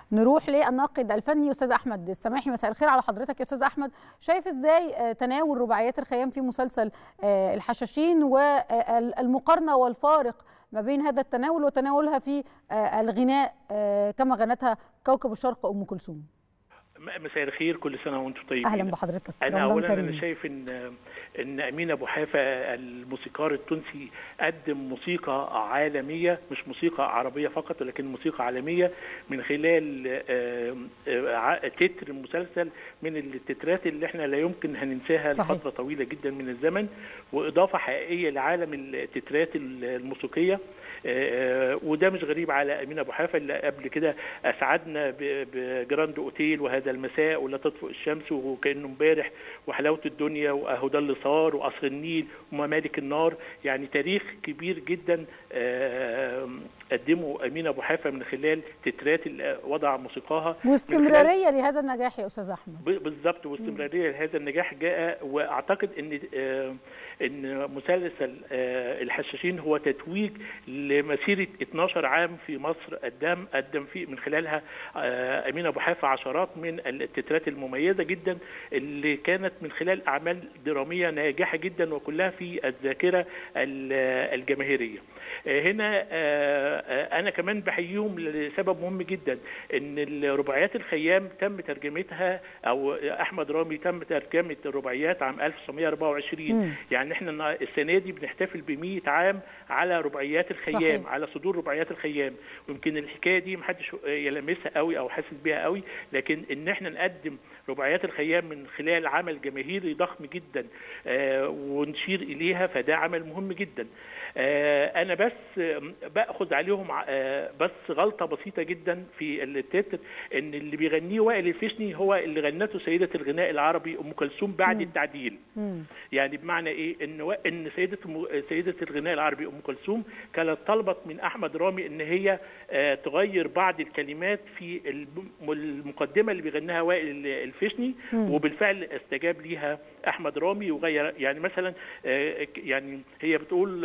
نروح للناقد الفني استاذ احمد السماحي مساء الخير على حضرتك يا استاذ احمد شايف ازاي تناول رباعيات الخيام في مسلسل الحشاشين والمقارنه والفارق ما بين هذا التناول وتناولها في الغناء كما غنتها كوكب الشرق ام كلثوم مساء الخير كل سنه وانتم طيبين اهلا بحضرتك انا اولا انا شايف ان ان امين ابو حافه الموسيقار التونسي قدم موسيقى عالميه مش موسيقى عربيه فقط ولكن موسيقى عالميه من خلال تتر المسلسل من التترات اللي احنا لا يمكن هننساها لفتره طويله جدا من الزمن واضافه حقيقيه لعالم التترات الموسيقيه وده مش غريب على امين ابو حافه اللي قبل كده اسعدنا بجراند اوتيل وهذا المساء ولا تطفئ الشمس وكانه امبارح وحلاوه الدنيا واهو ده اللي صار وقصر النيل وممالك النار يعني تاريخ كبير جدا قدمه امين ابو حافه من خلال تترات اللي وضع موسيقاها واستمراريه لهذا النجاح يا استاذ احمد بالظبط واستمراريه لهذا النجاح جاء واعتقد ان ان مسلسل الحشاشين هو تتويج لمسيره 12 عام في مصر قدم قدم فيه من خلالها امين ابو حافه عشرات من التترات المميزه جدا اللي كانت من خلال اعمال دراميه ناجحه جدا وكلها في الذاكره الجماهيريه. هنا انا كمان بحييهم لسبب مهم جدا ان الرباعيات الخيام تم ترجمتها او احمد رامي تم ترجمه الرباعيات عام 1924 م. يعني احنا السنه دي بنحتفل ب 100 عام على رباعيات الخيام صحيح. على صدور رباعيات الخيام ويمكن الحكايه دي محدش يلمسها قوي او حاسس بيها قوي لكن ان احنا نقدم رباعيات الخيام من خلال عمل جماهيري ضخم جدا آه ونشير اليها فده عمل مهم جدا آه انا بس باخذ عليهم آه بس غلطه بسيطه جدا في التتر ان اللي بيغنيه وائل الفشني هو اللي غنته سيده الغناء العربي ام كلثوم بعد م. التعديل م. يعني بمعنى ايه ان و... ان سيده سيده الغناء العربي ام كلثوم كانت طلبت من احمد رامي ان هي تغير بعض الكلمات في المقدمه اللي بيغناها وائل الفشني م. وبالفعل استجاب ليها احمد رامي وغير يعني مثلا يعني هي بتقول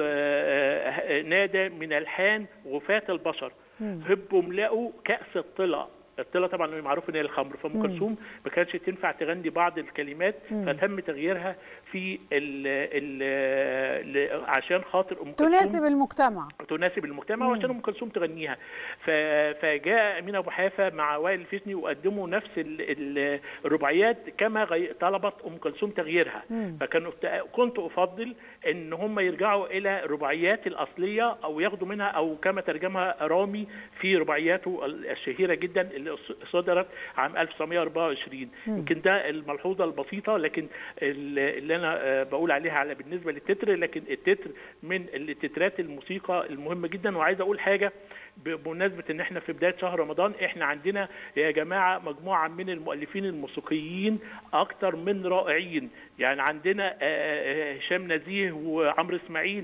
نادى من الحان غفاة البشر هبوا املأوا كأس الطلع الطلا طبعا معروف ان هي الخمر فام كلثوم ما كانتش تنفع تغني بعض الكلمات مم. فتم تغييرها في ال ال عشان خاطر ام كلثوم تناسب المجتمع تناسب المجتمع وعشان ام كلثوم تغنيها فجاء امين ابو حافه مع وائل الفشني وقدموا نفس ال الرباعيات كما طلبت ام كلثوم تغييرها مم. فكان كنت افضل ان هم يرجعوا الى الرباعيات الاصليه او ياخدوا منها او كما ترجمها رامي في رباعياته الشهيره جدا اللي صدرت عام 1924 يمكن ده الملحوظه البسيطه لكن اللي انا بقول عليها على بالنسبه للتتر لكن التتر من التترات الموسيقى المهمه جدا وعايز اقول حاجه بمناسبه ان احنا في بدايه شهر رمضان احنا عندنا يا جماعه مجموعه من المؤلفين الموسيقيين اكتر من رائعين يعني عندنا هشام نزيه وعمرو اسماعيل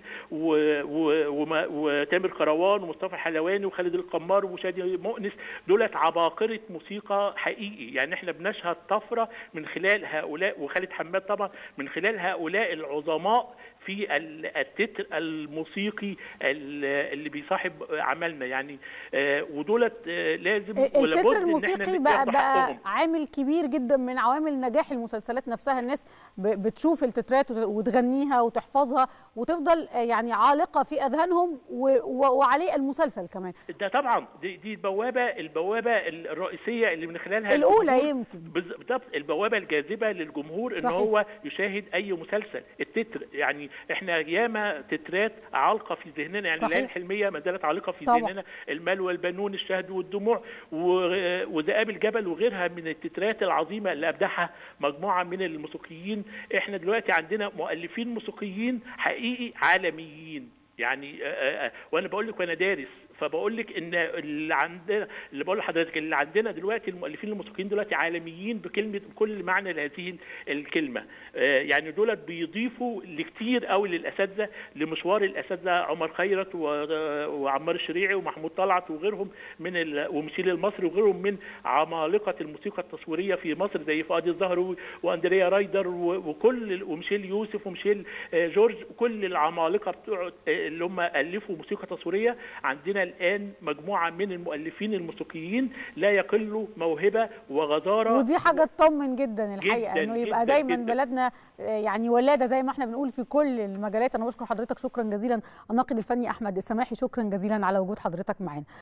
وتامر كروان ومصطفى حلواني وخالد القمار وشادي مؤنس دولت عباقره موسيقى حقيقي يعني احنا بنشهد طفره من خلال هؤلاء وخالد حماد طبعا من خلال هؤلاء العظماء في التتر الموسيقي اللي بيصاحب عملنا يعني ودولت لازم التتر الموسيقي بقى, بقى عامل كبير جدا من عوامل نجاح المسلسلات نفسها الناس بتشوف التترات وتغنيها وتحفظها وتفضل يعني عالقه في اذهانهم وعليه المسلسل كمان ده طبعا دي, دي البوابه البوابه الرئيسيه اللي من خلالها الاولى يمكن بالظبط البوابه الجاذبه للجمهور ان صحيح. هو يشاهد اي مسلسل التتر يعني احنا ياما تترات عالقه في ذهننا يعني الليالي الحلميه ما زالت عالقه في طبعا. ذهننا المال والبنون الشهد والدموع وذئاب الجبل وغيرها من التترات العظيمه اللي ابدعها مجموعه من الموسيقيين احنا دلوقتي عندنا مؤلفين موسيقيين حقيقي عالميين يعني وانا بقول لك وانا دارس فبقول لك ان اللي عندنا اللي بقول لحضرتك اللي عندنا دلوقتي المؤلفين الموسيقيين دلوقتي عالميين بكلمه بكل معنى لهذه الكلمه يعني دولت بيضيفوا لكتير قوي للاساتذه لمشوار الاساتذه عمر خيرت وعمار الشريعي ومحمود طلعت وغيرهم من ومشيل المصري وغيرهم من عمالقه الموسيقى التصويريه في مصر زي فؤاد الزهر واندريا رايدر وكل ومشيل يوسف ومشيل جورج كل العمالقه بتوع اللي هم الفوا موسيقى تصويريه عندنا الان مجموعه من المؤلفين الموسيقيين لا يقلوا موهبه وغزاره ودي حاجه تطمن جدا الحقيقه جداً انه يبقى جداً دايما جداً. بلدنا آه، يعني ولاده زي ما احنا بنقول في كل المجالات انا بشكر حضرتك شكرا جزيلا الناقد الفني احمد السماحي شكرا جزيلا على وجود حضرتك معانا